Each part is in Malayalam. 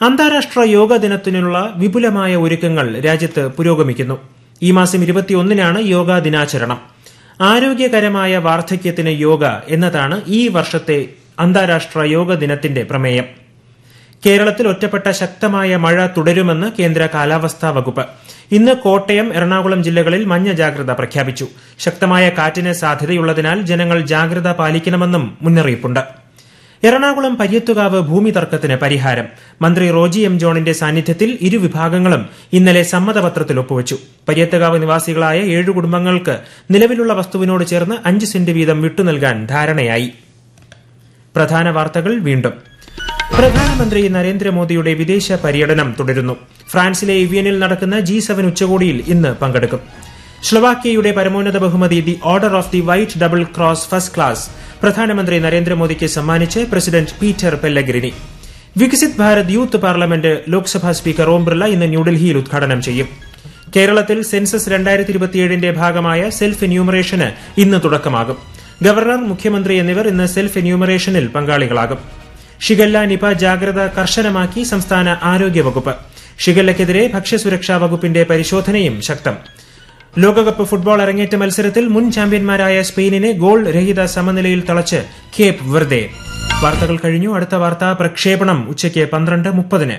അന്താരാഷ്ട്ര യോഗ ദിനത്തിനുള്ള വിപുലമായ ഒരുക്കങ്ങൾ രാജ്യത്ത് പുരോഗമിക്കുന്നു ഈ മാസം ഇരുപത്തിയൊന്നിനാണ് യോഗാ ദിനാചരണം ആരോഗ്യകരമായ വാർദ്ധക്യത്തിന് യോഗ എന്നതാണ് ഈ വർഷത്തെ അന്താരാഷ്ട്ര യോഗ ദിനത്തിന്റെ പ്രമേയം കേരളത്തിൽ ഒറ്റപ്പെട്ട ശക്തമായ മഴ തുടരുമെന്ന് കേന്ദ്ര കാലാവസ്ഥാ വകുപ്പ് ഇന്ന് കോട്ടയം എറണാകുളം ജില്ലകളിൽ മഞ്ഞ ജാഗ്രത പ്രഖ്യാപിച്ചു ശക്തമായ കാറ്റിന് സാധ്യതയുള്ളതിനാൽ ജനങ്ങൾ ജാഗ്രത പാലിക്കണമെന്നും മുന്നറിയിപ്പുണ്ട് എറണാകുളം പര്യത്തുകാവ് ഭൂമി തർക്കത്തിന് പരിഹാരം മന്ത്രി റോജി എം ജോണിന്റെ സാന്നിധ്യത്തിൽ ഇരുവിഭാഗങ്ങളും ഇന്നലെ സമ്മതപത്രത്തിൽ ഒപ്പുവച്ചു പര്യത്തുകാവ് നിവാസികളായ ഏഴു കുടുംബങ്ങൾക്ക് നിലവിലുള്ള വസ്തുവിനോട് ചേർന്ന് അഞ്ച് സെന്റ് വീതം വിട്ടുനൽകാൻ ധാരണയായി പ്രധാന വാർത്തകൾ വീണ്ടും പ്രധാനമന്ത്രി നരേന്ദ്രമോദിയുടെ വിദേശ പര്യടനം തുടരുന്നു ഫ്രാൻസിലെ ഇവിയനിൽ നടക്കുന്ന ജി സെവൻ ഉച്ചകോടിയിൽ ഇന്ന് പങ്കെടുക്കും സ്ലൊവാക്യയുടെ പരമോന്നത ബഹുമതി the order of the white double cross first class പ്രധാനമന്ത്രി നരേന്ദ്രമോദിക്ക് സമ്മാനിച്ച് president Peter Pellegrini Viksit Bharat youth parliament Lok Sabha speaker Om Birla ഇന്ന് ന്യൂഡൽഹിയിൽ ഉദ്ഘാടനം ചെയ്യും കേരളത്തിൽ സെൻസസ് രണ്ടായിരത്തി ഇരുപത്തിയേഴിന്റെ ഭാഗമായ സെൽഫ് എന്യൂമറേഷന് ഇന്ന് തുടക്കമാകും ഗവർണർ മുഖ്യമന്ത്രി എന്നിവർ ഇന്ന് സെൽഫ് എന്യൂമറേഷനിൽ പങ്കാളികളാകും ഷിഗല്ല നിപ ജാഗ്രത കർശനമാക്കി സംസ്ഥാന ആരോഗ്യവകുപ്പ് ഷിഗല്ലയ്ക്കെതിരെ ഭക്ഷ്യസുരക്ഷാ വകുപ്പിന്റെ പരിശോധനയും ശക്തം ലോകകപ്പ് ഫുട്ബോൾ അരങ്ങേറ്റ മത്സരത്തിൽ മുൻ ചാമ്പ്യന്മാരായ സ്പെയിനിനെ ഗോൾ രഹിത സമനിലയിൽ തളച്ച് കേപ്പ് വെർദെ വാർത്തകൾ കഴിഞ്ഞു അടുത്ത വാർത്താ പ്രക്ഷേപണം ഉച്ചയ്ക്ക് പന്ത്രണ്ട് മുപ്പതിന്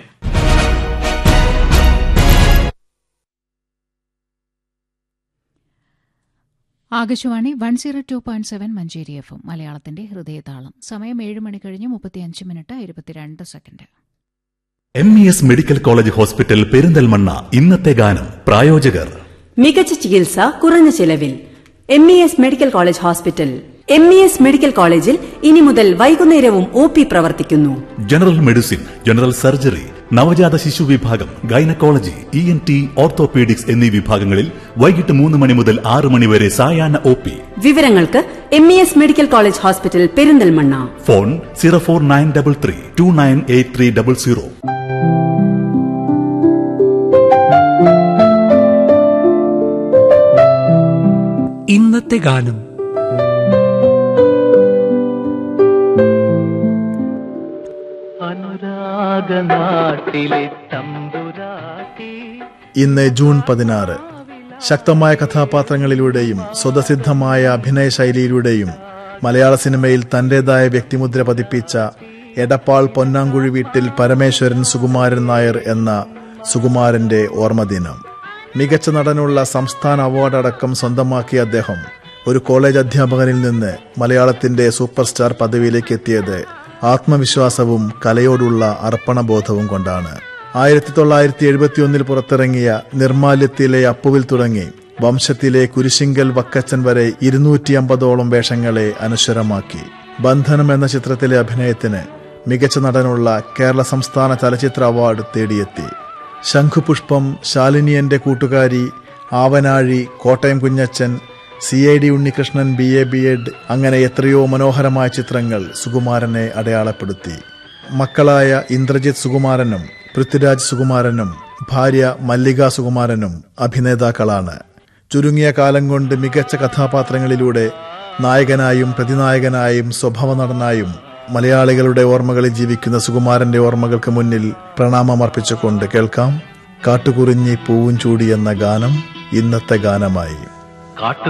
Akashvani one zero two point seven Manjeri F മലയാളത്തിന്റെ ഹൃദയതാളം സമയം ഏഴ് മണി കഴിഞ്ഞ് മുപ്പത്തിയഞ്ച് മിനിറ്റ് ഇരുപത്തിരണ്ട് second M E S medical college hospital Perinthalmanna ഇന്നത്തെ ഗാനം പ്രായോജകർ മികച്ച ചികിത്സ കുറഞ്ഞ ചിലവിൽ M E S medical college hospital M E S medical കോളേജിൽ ഇനി മുതൽ വൈകുന്നേരവും ഒ പി പ്രവർത്തിക്കുന്നു ജനറൽ മെഡിസിൻ ജനറൽ സർജറി നവജാത ശിശു വിഭാഗം gynaecology E N T orthopaedics എന്നീ വിഭാഗങ്ങളിൽ വൈകിട്ട് മൂന്ന് മണി മുതൽ ആറ് മണി വരെ സായാഹ്ന ഒ പി വിവരങ്ങൾക്ക് M E S medical college hospital Perinthalmanna phone zero four nine double three two nine eight three double zero ഇന്നത്തെ ഗാനം അനുരാഗനാട്ടിലെ തമ്പുരാട്ടി ഇന്ന് ജൂൺ പതിനാറ് ശക്തമായ കഥാപാത്രങ്ങളിലൂടെയും സ്വതസിദ്ധമായ അഭിനയ ശൈലിയിലൂടെയും മലയാള സിനിമയിൽ തന്റേതായ വ്യക്തിമുദ്ര പതിപ്പിച്ച എടപ്പാൾ പൊന്നാങ്കുഴി വീട്ടിൽ പരമേശ്വരൻ സുകുമാരൻ നായർ എന്ന സുകുമാരന്റെ ഓർമ്മദിനം മികച്ച നടനുള്ള സംസ്ഥാന അവാർഡ് അടക്കം സ്വന്തമാക്കിയ അദ്ദേഹം ഒരു കോളേജ് അധ്യാപകനിൽ നിന്ന് മലയാളത്തിന്റെ സൂപ്പർ സ്റ്റാർ പദവിയിലേക്ക് എത്തിയത് ആത്മവിശ്വാസവും കലയോടുള്ള അർപ്പണബോധവും കൊണ്ടാണ് ആയിരത്തി തൊള്ളായിരത്തി എഴുപത്തിയൊന്നിൽ പുറത്തിറങ്ങിയ നിർമാല്യത്തിലെ അപ്പുവിൽ തുടങ്ങി വംശത്തിലെ കുരിശിങ്കൽ വക്കച്ചൻ വരെ ഇരുന്നൂറ്റി അമ്പതോളം വേഷങ്ങളെ അനശ്വരമാക്കി ബന്ധനം എന്ന ചിത്രത്തിലെ അഭിനയത്തിന് മികച്ച നടനുള്ള കേരള സംസ്ഥാന ചലച്ചിത്ര അവാർഡ് തേടിയെത്തി ശംഖുപുഷ്പം Shalini Ente Koottukari Avanazhi Kottayam Kunjachan C I D Unnikrishnan B A B Ed അങ്ങനെ എത്രയോ മനോഹരമായ ചിത്രങ്ങൾ സുകുമാരനെ അടയാളപ്പെടുത്തി മക്കളായ ഇന്ദ്രജിത് സുകുമാരനും പൃഥ്വിരാജ് സുകുമാരനും ഭാര്യ മല്ലിക സുകുമാരനും അഭിനേതാക്കളാണ് ചുരുങ്ങിയ കാലം കൊണ്ട് മികച്ച കഥാപാത്രങ്ങളിലൂടെ നായകനായും പ്രതിനായകനായും സ്വഭാവ നടനായും മലയാളികളുടെ ഓർമ്മകളിൽ ജീവിക്കുന്ന സുകുമാരന്റെ ഓർമ്മകൾക്ക് മുന്നിൽ പ്രണാമമർപ്പിച്ചുകൊണ്ട് കേൾക്കാം കാട്ടുകുറിഞ്ഞി പൂവും ചൂടി എന്ന ഗാനം ഇന്നത്തെ ഗാനമായി കാട്ടു